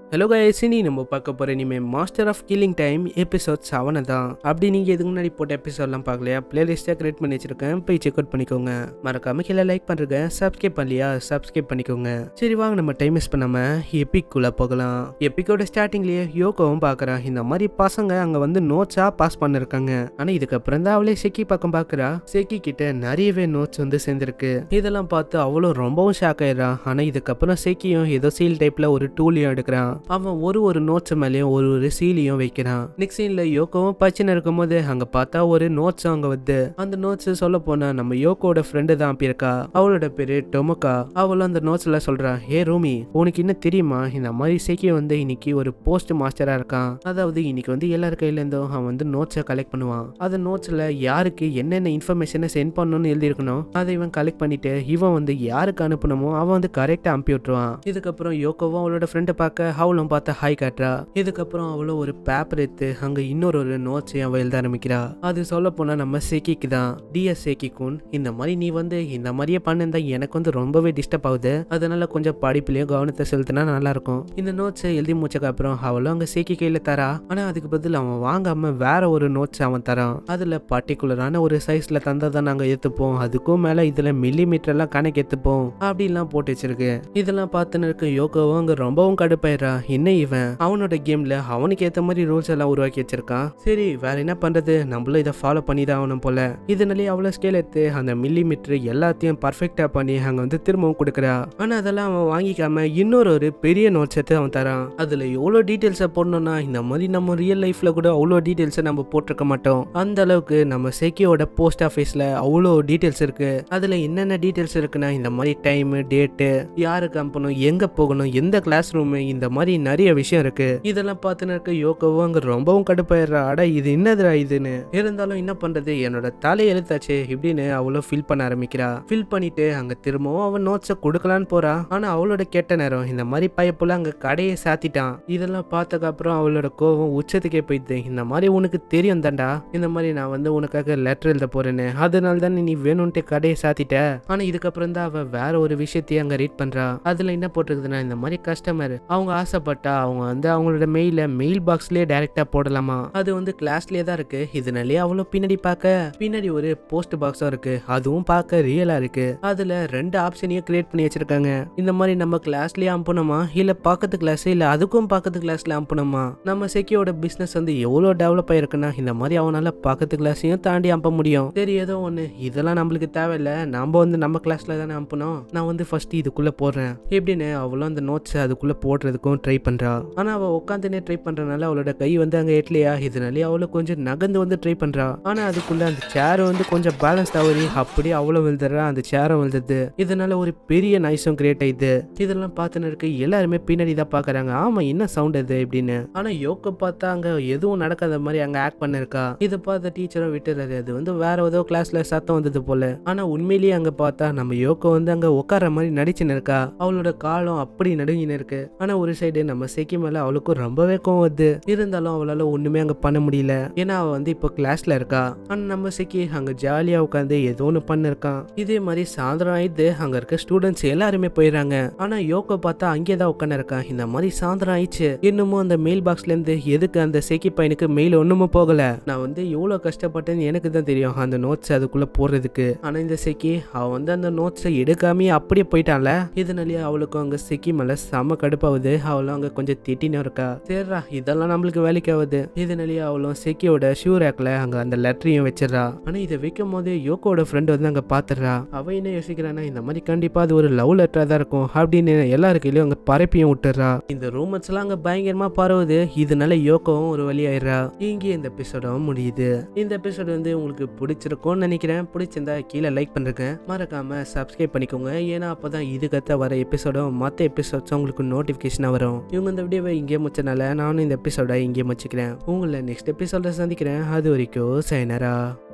hello guys இனி நம்ம பார்க்க போகிற இனிமேல் master of killing time episode செவனை தான் அப்படி நீங்கள் இதுக்கு முன்னாடி போட்ட எபிசோட்லாம் பார்க்கலையா பிளேலிஸ்ட்டாக கிரியேட் பண்ணி வச்சிருக்கேன் போய் செக் அவுட் பண்ணிக்கோங்க மறக்காம கீழே லைக் பண்ணுறேங்க சப்ஸ்கிரைப் பண்ணலையா சப்ஸ்கிரைப் பண்ணிக்கோங்க சரி வாங்க நம்ம டைம் வேஸ்ட் பண்ணாமல் எப்பிக்குள்ளே போகலாம் எப்பிக்கோட ஸ்டார்டிங்லேயே யோகோவும் பார்க்குறா இந்த மாதிரி பசங்க அங்கே வந்து நோட்ஸாக பாஸ் பண்ணிருக்காங்க ஆனால் இதுக்கப்புறம் தான் அவளே செக்கி பக்கம் பார்க்குறா செக்கி கிட்ட நிறையவே நோட்ஸ் வந்து சேர்ந்துருக்கு இதெல்லாம் பார்த்து அவளும் ரொம்பவும் ஷாக் ஆயிடுறா ஆனால் இதுக்கப்புறம் செக்கியும் ஏதோ சீல் டைப்பில் ஒரு டூலையும் எடுக்கிறான் அவன் ஒரு ஒரு நோட்ஸ் மேலேயும் ஒரு ஒரு சீலையும் வைக்கிறான் நெக்ஸ்ட் சீன்ல யோகோவும் பச்சின இருக்கும்போது அங்க பார்த்தா ஒரு நோட்ஸ் அங்க வந்து அந்த நோட்ஸ் சொல்ல போனா நம்ம யோகோட ஃப்ரெண்டு தான் இருக்கா அவளோட பேரு டொமோகா அவளும் அந்த நோட்ஸ்ல சொல்றா ஏ ரூமி உனக்கு என்ன தெரியுமா இந்த மாதிரி சேக்கி வந்து இன்னைக்கு ஒரு போஸ்ட் மாஸ்டரா இருக்கான் அதாவது இன்னைக்கு வந்து எல்லார் கையில இருந்தும் அவன் வந்து நோட்ஸை கலெக்ட் பண்ணுவான் அந்த நோட்ஸ்ல யாருக்கு என்னென்ன இன்ஃபர்மேஷனை சென்ட் பண்ணணும்னு எழுதியிருக்கணும் அதை இவன் கலெக்ட் பண்ணிட்டு இவன் வந்து யாருக்கு அனுப்பணுமோ அவன் வந்து கரெக்டா அனுப்பி விட்டுருவான் இதுக்கப்புறம் யோகோவும் அவளோட ஃப்ரெண்டை பார்க்க அவளும் பார்த்து ஹாய் காட்டுறா இதுக்கப்புறம் அவளும் ஒரு பேப்பர் எடுத்து அங்க இன்னொரு ஒரு நோட்ஸ் அவள் எழுத ஆரம்பிக்கிறா அது சொல்ல போனா நம்ம சேக்கிக்கு தான் டிஎஸ் சேக்கிக்குன் இந்த மாதிரி நீ வந்து இந்த மாதிரியே பண்ணிருந்தா எனக்கு வந்து ரொம்பவே டிஸ்டர்ப் ஆகுது அதனால கொஞ்சம் படிப்புலயும் கவனத்தை செலுத்தினா நல்லா இருக்கும் இந்த நோட்ஸை எழுதி முடிச்சக்கு அப்புறம் அவளும் அங்க சேக்கி கையில தரா ஆனா அதுக்கு பதில் அவன் வாங்காம வேற ஒரு நோட்ஸ் அவன் தரான் அதுல பர்டிகுலரான ஒரு சைஸ்ல தந்தா தான் நாங்க ஏத்துப்போம் அதுக்கும் மேல இதுல மில்லி மீட்டர் எல்லாம் கணக்கு ஏத்துப்போம் அப்படிலாம் போட்டு வச்சிருக்கு இதெல்லாம் பார்த்துன்னு இருக்க யோகாவும் அங்க ரொம்பவும் கடுப்பாயிரா என்ன இவன் அவனோட கேம்ல அவனுக்கு ஏத்த மாதிரி ரூல்ஸ் எல்லாம் உருவாக்கி வச்சிருக்கான் சரி வேற என்ன பண்றது நம்மளும் இதை ஃபாலோ பண்ணி தான் ஆகணும் போல இதனாலே அவ்வளவு ஸ்கேல் எடுத்து அந்த மில்லி மீட்டர் எல்லாத்தையும் பர்ஃபெக்டா பண்ணி அங்க வந்து திரும்பவும் கொடுக்குறா ஆனா அதெல்லாம் அவன் வாங்கிக்காம இன்னொரு ஒரு பெரிய நோட்ஸ் எடுத்து அவன் தரான் அதுல எவ்வளவு டீட்டெயில்ஸை போடணும்னா இந்த மாதிரி நம்ம ரியல் லைஃப்ல கூட அவ்வளோ டீட்டெயில்ஸை நம்ம போட்டிருக்க மாட்டோம் அந்த அளவுக்கு நம்ம செக்கியோட போஸ்ட் ஆஃபீஸ்ல அவ்வளோ டீட்டெயில்ஸ் இருக்கு அதுல என்னென்ன டீட்டெயில்ஸ் இருக்குன்னா இந்த மாதிரி டைம் டேட்டு யாருக்கு அனுப்பணும் எங்க போகணும் எந்த கிளாஸ் ரூம் இந்த மாதிரி நிறைய விஷயம் இருக்கு இதெல்லாம் பார்த்துன்னு இருக்க யோகாவும் அங்க ரொம்பவும் கடுப்பாயிடுறா அட இது என்னதுடா இதுன்னு இருந்தாலும் என்ன பண்றது என்னோட தலை எழுத்தாச்சு இப்படின்னு அவளும் ஃபில் பண்ண ஆரம்பிக்கிறா ஃபில் பண்ணிட்டு அங்க திரும்பவும் அவன் நோட்ஸை கொடுக்கலான்னு போறா ஆனா அவளோட கெட்ட நேரம் இந்த மாதிரி பையப்புல அங்க கடையை சாத்திட்டான் இதெல்லாம் பார்த்ததுக்கு அப்புறம் அவளோட கோவம் உச்சத்துக்கே போயிடுது இந்த மாதிரி உனக்கு தெரியும் தாண்டா இந்த மாதிரி நான் வந்து உனக்காக லெட்டர் எழுத போறேன்னு அதனால தான் நீ வேணும்ட்டு கடையை சாத்திட்ட ஆனா இதுக்கப்புறம் தான் அவ வேற ஒரு விஷயத்தையும் அங்க ரீட் பண்றா அதுல என்ன போட்டிருக்குதுன்னா இந்த மாதிரி கஸ்டமர் அவங்க ஆசைப்பட்டா அவங்க வந்து அவங்களோட மெயில மெயில் பாக்ஸ்லயே டைரக்டா போடலாமா அது வந்து கிளாஸ்லயே தான் இருக்கு இதனாலே அவ்வளோ பின்னாடி பார்க்க பின்னாடி ஒரு போஸ்ட் பாக்ஸும் இருக்கு அதுவும் பார்க்க ரியலா இருக்கு அதுல ரெண்டு ஆப்ஷனையும் கிரியேட் பண்ணி வச்சிருக்காங்க இந்த மாதிரி நம்ம கிளாஸ்லயே அனுப்பணுமா இல்ல பக்கத்து கிளாஸ் இல்ல அதுக்கும் பக்கத்து கிளாஸ்ல அனுப்பணுமா நம்ம செக்கியோட பிசினஸ் வந்து எவ்வளவு டெவலப் ஆயிருக்குன்னா இந்த மாதிரி அவனால பக்கத்து கிளாஸையும் தாண்டி அனுப்ப முடியும் சரி ஏதோ ஒண்ணு இதெல்லாம் நம்மளுக்கு தேவையில்ல நம்ம வந்து நம்ம கிளாஸ்ல தானே அனுப்பணும் நான் வந்து ஃபர்ஸ்ட் இதுக்குள்ள போடுறேன் எப்படின்னு அவளும் அந்த நோட்ஸ் அதுக்குள்ள போடுறதுக்கும் ட்ரை பண்றா ஆனா அவ உட்காந்துனே ட்ரை பண்றதுனால அவளோட கை வந்து அங்க எட்லையா இதனாலே அவளும் கொஞ்சம் நகர்ந்து வந்து ட்ரை பண்றா ஆனா அதுக்குள்ள அந்த சேர் வந்து கொஞ்சம் பேலன்ஸ் தவறி அப்படியே அவ்வளவு விழுதுறா அந்த சேரும் விழுந்தது இதனால ஒரு பெரிய நாய்ஸும் கிரியேட் ஆயிடுது இதெல்லாம் பார்த்துன்னு இருக்கு எல்லாருமே பின்னாடி தான் பாக்குறாங்க ஆமா என்ன சவுண்ட் அது அப்படின்னு ஆனா யோக்க பார்த்தா அங்க எதுவும் நடக்காத மாதிரி அங்க ஆக்ட் பண்ணிருக்கா இதை பார்த்த டீச்சரும் விட்டுறாரு அது வந்து வேற ஏதோ கிளாஸ்ல சத்தம் வந்தது போல ஆனா உண்மையிலேயே அங்க பார்த்தா நம்ம யோக்கோ வந்து அங்க உட்கார மாதிரி நடிச்சுன்னு இருக்கா அவளோட காலம் அப்படி நடுங்கின்னு இருக்கு ஆனா ஒரு சைடு நம்ம செக்கி மேல அவளுக்கும் ரொம்பவே கோவம் வருது இருந்தாலும் அவளால ஒண்ணுமே அங்க பண்ண முடியல ஏன்னா அவ வந்து இப்போ கிளாஸ்ல இருக்கா ஆனா நம்ம செக்கி அங்க ஜாலியா உட்காந்து ஏதோ ஒன்று பண்ணிருக்கான் இதே மாதிரி சாயந்தரம் ஆயிடுது அங்க இருக்க ஸ்டூடெண்ட்ஸ் எல்லாருமே போயிடுறாங்க ஆனா யோக்கோ பார்த்தா அங்கே தான் உட்காந்து இருக்கான் இந்த மாதிரி சாயந்தரம் ஆயிடுச்சு இன்னமும் அந்த மெயில் பாக்ஸ்ல இருந்து எதுக்கு அந்த செக்கி பையனுக்கு மெயில் ஒண்ணுமே போகல நான் வந்து எவ்வளவு கஷ்டப்பட்டேன்னு எனக்கு தான் தெரியும் அந்த நோட்ஸ் அதுக்குள்ள போடுறதுக்கு ஆனா இந்த செக்கி அவ வந்து அந்த நோட்ஸை எடுக்காமயே அப்படியே போயிட்டான்ல இதனாலேயே அவளுக்கும் அங்க செக்கி மேல செம கடுப்பாகுது அவளும் அங்க கொஞ்சம் திட்டினும் இருக்கா சரிடா இதெல்லாம் நம்மளுக்கு வேலைக்கு ஆகுது இதனாலேயே அவளும் செக்கியோட ஷூ ரேக்ல அங்க அந்த லெட்டரையும் வச்சிடறா ஆனா இதை வைக்கும் போது யோகோட ஃப்ரெண்ட் வந்து அங்க பாத்துறா அவ என்ன யோசிக்கிறானா இந்த மாதிரி கண்டிப்பா அது ஒரு லவ் லெட்டரா தான் இருக்கும் அப்படின்னு எல்லாருக்கையிலும் அங்க பரப்பியும் விட்டுறா இந்த ரூமர்ஸ் எல்லாம் அங்க பயங்கரமா பரவுது இதனால யோகோவும் ஒரு வழி ஆயிடுறா இங்கே இந்த எபிசோடும் முடியுது இந்த எபிசோட் வந்து உங்களுக்கு பிடிச்சிருக்கும்னு நினைக்கிறேன் பிடிச்சிருந்தா கீழே லைக் பண்ணுறேங்க மறக்காம சப்ஸ்கிரைப் பண்ணிக்கோங்க ஏன்னா அப்பதான் இதுக்கத்த வர எபிசோடும் மற்ற எபிசோட்ஸும் உங்களுக்கு நோட்டிஃபிகேஷனாக வரும் இவங்க இந்த வீடியோவை இங்கே முடிச்சனால நானும் இந்த எபிசோட இங்கே முடிச்சுக்கிறேன் உங்களை நெக்ஸ்ட் எபிசோட சந்திக்கிறேன் அது வரைக்கும் சைனரா